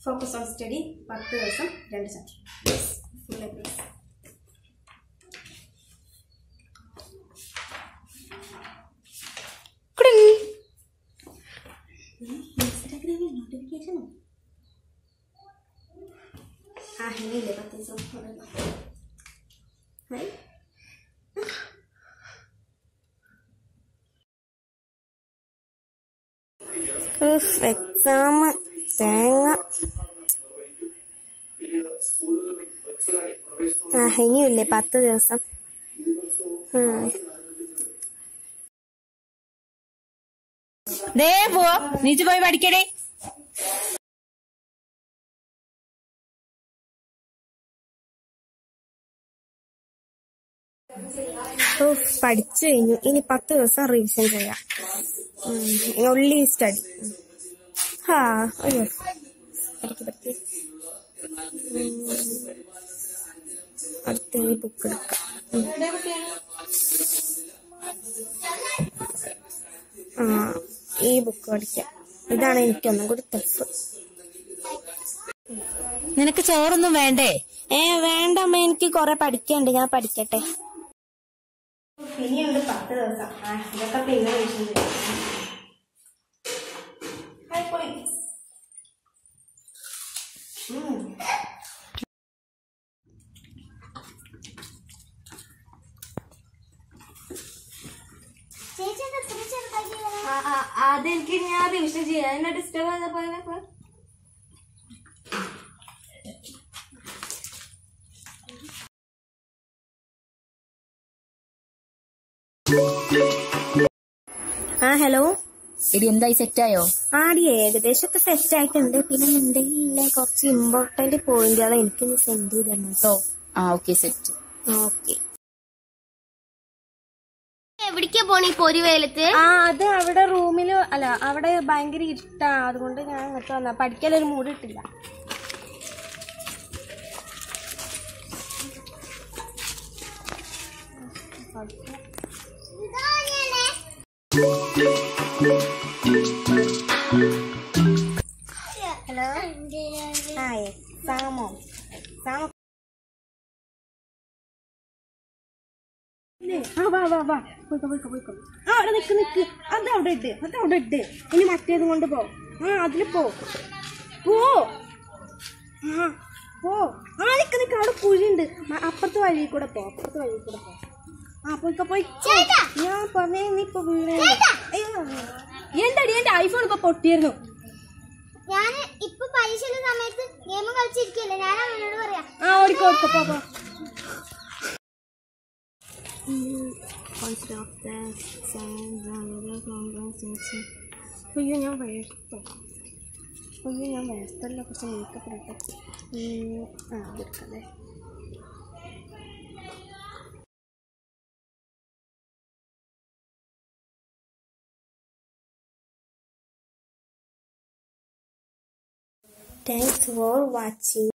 Focus on study പത്ത് ദിവസം രണ്ട് ചാപ്റ്റർ ഫുൾ എ പ്ലസ് ഇൻസ്റ്റാഗ്രാമിൽ നോട്ടിഫിക്കേഷനോ ആ ഇനിയില്ലേ പത്ത് ദിവസം ഹായ് എക്സാം തേങ്ങ ആ ഇനിയില്ലേ പത്ത് ദിവസം ഉം. ദേ പോ നീച്ച് പോയി പഠിക്കടേ ഉഫ്, പഠിച്ചു കഴിഞ്ഞു ഇനി പത്ത് ദിവസം റിവിഷൻ ചെയ്യാം ഒള്ളി സ്റ്റഡി ഹാ അയ്യോ പഠിക്ക് പഠിക്ക് ഉം. അടുത്ത ഈ ബുക്ക് എടുക്കാം ഉം. ആ ഈ ബുക്ക് പഠിക്കാം ഇതാണ് എനിക്കൊന്നും കൂടി ടഫ് നിനക്ക് ചോറൊന്നും വേണ്ടേ ഏ വേണ്ടമ്മ എനിക്ക് കൊറേ പഠിക്കാനുണ്ട് ഞാൻ പഠിക്കട്ടെ ഇനിയുണ്ട് പത്ത് ദിവസം ആ ഇതൊക്കെ പിന്നെ വിഷയം അതെനിക്ക് ഞാൻ റിവിഷൻ ചെയ്യാം എന്നെ ഡിസ്റ്റർബ് ചെയ്തപ്പോ ആ ഹലോ എടി എന്തായി സെറ്റായോ ആടി ഏകദേശം ഒക്കെ സെറ്റ് ആയിട്ടുണ്ട് പിന്നെ എന്തെങ്കിലും കുറച്ച് ഇമ്പോർട്ടന്റ് പോയിന്റുകൾ എനിക്കൊന്ന് സെൻഡ് ചെയ്ത് തരണം കേട്ടോ ആ ഓക്കെ സെറ്റ് ഓക്കെ എവിടേക്കാ പോണി പൊരി വെയിലത്ത് ആ അത് അവിടെ റൂമില് അല്ല അവിടെ ഭയങ്കര ഇരുട്ടാ അതുകൊണ്ട് ഞാൻ അങ്ങോട്ട് വന്ന പഠിക്കാനൊരു മൂഡ് കിട്ടില്ല ഹലോ ആ എക്സാമോ എക്സാം ആ വാ വാ വാ പോയിക്കോ പോയിക്കോ പോയിക്കോ ആ അവിടെ നിക്ക് നിക്ക് അത് അവിടെ ഇട്ട് അത് അവിടെ ഇട്ട് ഇനി മറ്റേത് കൊണ്ട് പോ ആ അതില് പോ പോ ആ പോ ആ നിക്ക് നിക്ക് അവിടെ കുഴിയുണ്ട് മ- അപ്പുറത്തെ വഴി കൂടെ പോ അപ്പുറത്തെ വഴി കൂടെ പോ ആ പോയിക്കോ പോയിക്കോ ഞാൻ പറഞ്ഞേ നീ ഇപ്പൊ വീണേ അയ്യോ എന്താടി എന്റെ ഐഫോൺ ഇപ്പൊ പൊട്ടിയിരുന്നു ഞാൻ ഇപ്പൊ പരീക്ഷയുടെ സമയത്ത് ഗെയിം കളിച്ചിരിക്കല്ലേ ഞാൻ അവനോട് പറയാം ആ ഓടിക്കോ ഓടിക്കോ പോ പോ അയ്യോ ഞാൻ വയർത്തോ അയ്യോ ഞാൻ വയർത്തല്ല കുറച്ച് മേക്കപ്പ് ഇടട്ടെ ഉം, ആ അതെടുക്കല്ലേ താങ്ക്സ് ഫോർ വാച്ചിങ്